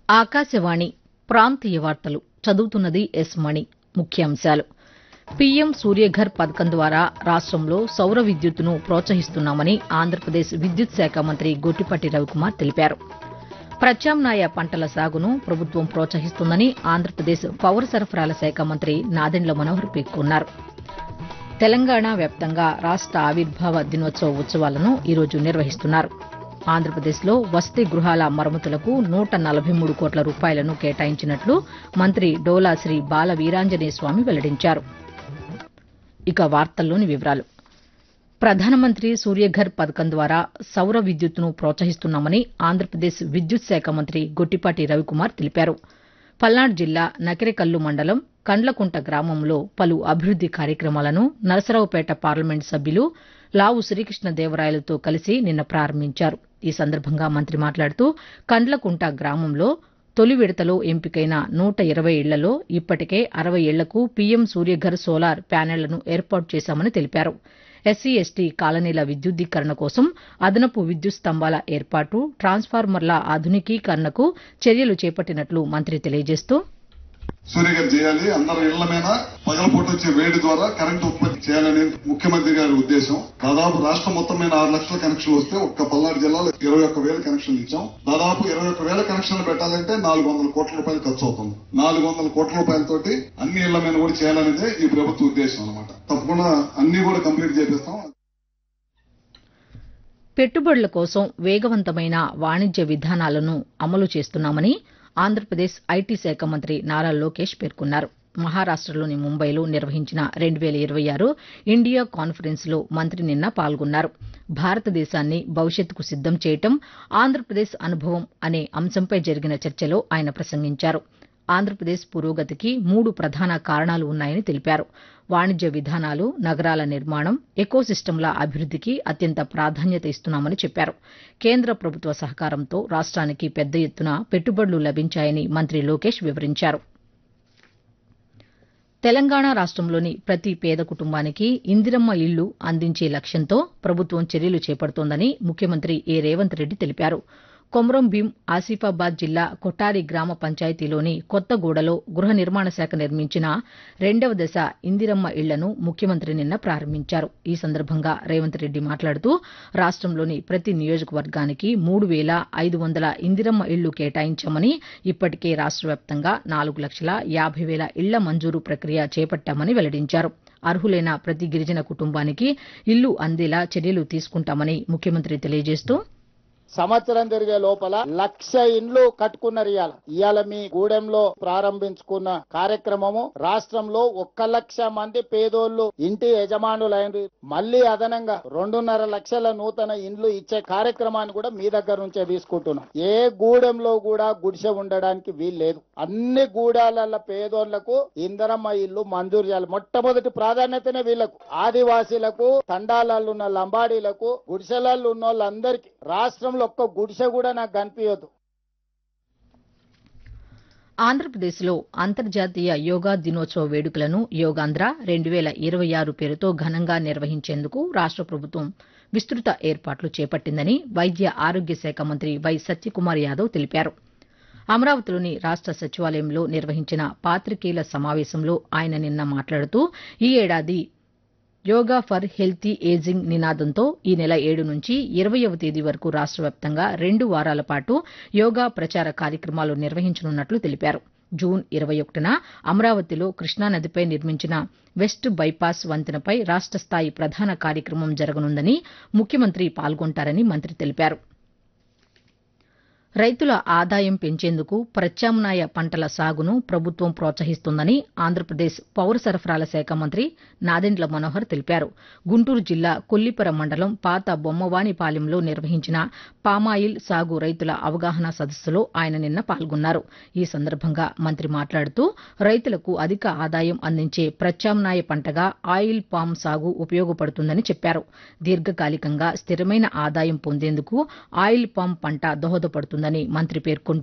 ఆకాశవాణి ప్రాంతీయ వార్తలు చదువుతున్నది ఎస్ మణి ముఖ్యాంశాలు పీఎం సూర్యఘర్ పథకం ద్వారా రాష్టంలో సౌర విద్యుత్తును ప్రోత్సహిస్తున్నామని ఆంధ్రప్రదేశ్ విద్యుత్ శాఖ మంత్రి గొట్టిపాటి రవికుమార్ తెలిపారు ప్రత్యామ్నాయ పంటల సాగును ప్రభుత్వం ప్రోత్సహిస్తుందని ఆంధ్రప్రదేశ్ పౌర సరఫరాల శాఖ మంత్రి నాదెండ్ల మనోహర్ పేర్కొన్నారు తెలంగాణ వ్యాప్తంగా రాష్ట ఆవిర్భావ దినోత్సవ ఉత్సవాలను ఈరోజు నిర్వహిస్తున్నారు ఆంధ్రప్రదేశ్లో వసతి గృహాల మరమ్మతులకు నూట నలభై మూడు కోట్ల రూపాయలను కేటాయించినట్లు మంత్రి డోలా శ్రీ బాల వీరాంజనేయ స్వామి వెల్లడించారు ఇక వార్తల్లోని వివరాలు ప్రధానమంత్రి సూర్యఘర్ పథకం ద్వారా సౌర విద్యుత్తును ప్రోత్సహిస్తున్నామని ఆంధ్రప్రదేశ్ విద్యుత్ శాఖ మంత్రి గొట్టిపాటి రవికుమార్ తెలిపారు పల్నాడు జిల్లా నకిరేకల్లు మండలం కండ్లకుంట గ్రామంలో పలు అభివృద్ది కార్యక్రమాలను నరసరావుపేట పార్లమెంటు సభ్యులు లావు శ్రీకృష్ణదేవరాయలతో కలిసి నిన్న ప్రారంభించారు ఈ సందర్భంగా మంత్రి మాట్లాడుతూ కండ్లకుంట గ్రామంలో తొలి విడతలో ఎంపికైన నూట ఇరవై ఇళ్లలో ఇప్పటికే అరవై ఇళ్లకు పీఎం సూర్యఘర్ సోలార్ ప్యానెళ్లను ఏర్పాటు చేశామని తెలిపారు ఎస్సీ ఎస్టీ కాలనీల విద్యుద్దీకరణ కోసం అదనపు విద్యుత్ స్తంభాల ఏర్పాటు ట్రాన్స్ఫార్మర్ల ఆధునికీకరణకు చర్యలు చేపట్టినట్లు మంత్రి తెలియజేస్తూ సూర్యగారు చేయాలి అందరి ఇళ్ల మీద పగలపూట వచ్చే వేడి ద్వారా కరెంటు ఉత్పత్తి చేయాలనేది ముఖ్యమంత్రి గారి ఉద్దేశం దాదాపు రాష్ట్రం మొత్తం మీద ఆరు లక్షల కనెక్షన్లు వస్తే ఒక్క పల్నాడు జిల్లాలో ఇరవై ఒక్క వేల కనెక్షన్లు ఇచ్చాం దాదాపు ఇరవై ఒక్క వేల కనెక్షన్లు పెట్టాలంటే నాలుగు వందల కోట్ల రూపాయలు ఖర్చు అవుతుంది నాలుగు వందల కోట్ల రూపాయలతోటి అన్ని ఇళ్ల మీద కూడా చేయాలనేదే ఈ ప్రభుత్వ ఉద్దేశం అనమాట తప్పకుండా అన్ని కూడా కంప్లీట్ చేపిస్తాం పెట్టుబడుల కోసం వేగవంతమైన వాణిజ్య విధానాలను అమలు చేస్తున్నామని ఆంధ్రప్రదేశ్ ఐటీ శాఖ మంత్రి నారా లోకేష్ పేర్కొన్నారు మహారాష్టలోని ముంబైలో నిర్వహించిన రెండు వేల ఇరవై ఆరు ఇండియా కాన్ఫరెన్స్ లో మంత్రి నిన్న పాల్గొన్నారు భారతదేశాన్ని భవిష్యత్తుకు సిద్దం చేయటం ఆంధ్రప్రదేశ్ అనుభవం అనే అంశంపై జరిగిన చర్చలో ఆయన ప్రసంగించారు ఆంధ్రప్రదేశ్ పురోగతికి మూడు ప్రధాన కారణాలు ఉన్నాయని తెలిపారు వాణిజ్య విధానాలు నగరాల నిర్మాణం ఎకోసిస్టమ్ల అభివృద్దికి అత్యంత ప్రాధాన్యత ఇస్తున్నామని చెప్పారు కేంద్ర ప్రభుత్వ సహకారంతో రాష్ట్రానికి పెద్ద ఎత్తున పెట్టుబడులు లభించాయని మంత్రి లోకేష్ వివరించారు తెలంగాణ రాష్టంలోని ప్రతి పేద కుటుంబానికి ఇందిరమ్మ ఇళ్లు అందించే లక్ష్యంతో ప్రభుత్వం చర్యలు చేపడుతోందని ముఖ్యమంత్రి ఏ రేవంత్ రెడ్డి తెలిపారు కొమ్రం భీం ఆసిఫాబాద్ జిల్లా కొట్టారి గ్రామ పంచాయతీలోని కొత్తగూడలో గృహ నిర్మాణ శాఖ నిర్మించిన రెండవ దశ ఇందిరమ్మ ఇళ్లను ముఖ్యమంత్రి నిన్న ప్రారంభించారు ఈ సందర్భంగా రేవంత్ రెడ్డి మాట్లాడుతూ రాష్టంలోని ప్రతి నియోజకవర్గానికి మూడు వేల ఐదు వందల ఇందిరమ్మ ఇళ్లు కేటాయించామని ఇప్పటికే రాష్ట వ్యాప్తంగా నాలుగు లక్షల యాభై వేల ఇళ్ల మంజూరు ప్రక్రియ చేపట్టామని వెల్లడించారు అర్హులైన ప్రతి గిరిజన కుటుంబానికి ఇల్లు అందేలా చర్యలు తీసుకుంటామని ముఖ్యమంత్రి తెలియజేస్తూ సంవత్సరం తిరిగే లోపల లక్ష ఇండ్లు కట్టుకున్నారు ఇవాళ ఇవాళ మీ గూడెంలో ప్రారంభించుకున్న కార్యక్రమము రాష్ట్రంలో ఒక్క లక్ష మంది పేదోళ్లు ఇంటి యజమానులైన మళ్లీ అదనంగా రెండున్నర లక్షల నూతన ఇండ్లు ఇచ్చే కార్యక్రమాన్ని కూడా మీ దగ్గర నుంచే తీసుకుంటున్నాం ఏ గూడెంలో కూడా గుడిసె ఉండడానికి వీలు లేదు అన్ని గూడాల పేదోళ్లకు ఇందరమ్మ ఇల్లు మంజూరు చేయాలి మొట్టమొదటి ప్రాధాన్యతనే వీళ్లకు ఆదివాసీలకు తండాలలో ఉన్న లంబాడీలకు గుడిసెలలో ఉన్న వాళ్ళందరికీ రాష్ట్రంలో ఒక్క గుడిసె కూడా నాకు కనిపించదు ఆంధ్రప్రదేశ్లో అంతర్జాతీయ యోగా దినోత్సవ వేడుకలను యోగాంధ్ర రెండు వేల ఇరవై ఆరు పేరుతో ఘనంగా నిర్వహించేందుకు రాష్ట ప్రభుత్వం విస్తృత ఏర్పాట్లు చేపట్టిందని వైద్య ఆరోగ్య శాఖ మంత్రి వై సత్యకుమార్ యాదవ్ తెలిపారు అమరావతిలోని రాష్ట సచివాలయంలో నిర్వహించిన పాతికేయుల సమావేశంలో ఆయన నిన్న మాట్లాడుతూ ఈ ఏడాది యోగా ఫర్ హెల్తీ ఏజింగ్ నినాదంతో ఈ నెల ఏడు నుంచి ఇరవయవ తేదీ వరకు రాష్ట వ్యాప్తంగా రెండు వారాల పాటు యోగా ప్రచార కార్యక్రమాలు నిర్వహించనున్నట్లు తెలిపారు జూన్ ఇరవై ఒకటిన అమరావతిలో కృష్ణానదిపై నిర్మించిన వెస్ట్ బైపాస్ వంతెనపై రాష్ట స్థాయి ప్రధాన కార్యక్రమం జరగనుందని ముఖ్యమంత్రి పాల్గొంటారని మంత్రి తెలిపారు రైతుల ఆదాయం పెంచేందుకు ప్రత్యామ్నాయ పంటల సాగును ప్రభుత్వం ప్రోత్సహిస్తోందని ఆంధ్రప్రదేశ్ పౌర సరఫరాల శాఖ మంత్రి నాదెండ్ల మనోహర్ తెలిపారు గుంటూరు జిల్లా కొల్లిపర మండలం పాత బొమ్మవానిపాలెంలో నిర్వహించిన పామాయిల్ సాగు రైతుల అవగాహన సదస్సులో ఆయన నిన్న పాల్గొన్నారు ఈ సందర్భంగా మంత్రి మాట్లాడుతూ రైతులకు అధిక ఆదాయం అందించే ప్రత్యామ్నాయ పంటగా ఆయిల్ పామ్ సాగు ఉపయోగపడుతుందని చెప్పారు దీర్ఘకాలికంగా స్థిరమైన ఆదాయం పొందేందుకు ఆయిల్ పామ్ పంట దోహదపడుతుందని మంత్రి పేర్కొంటూ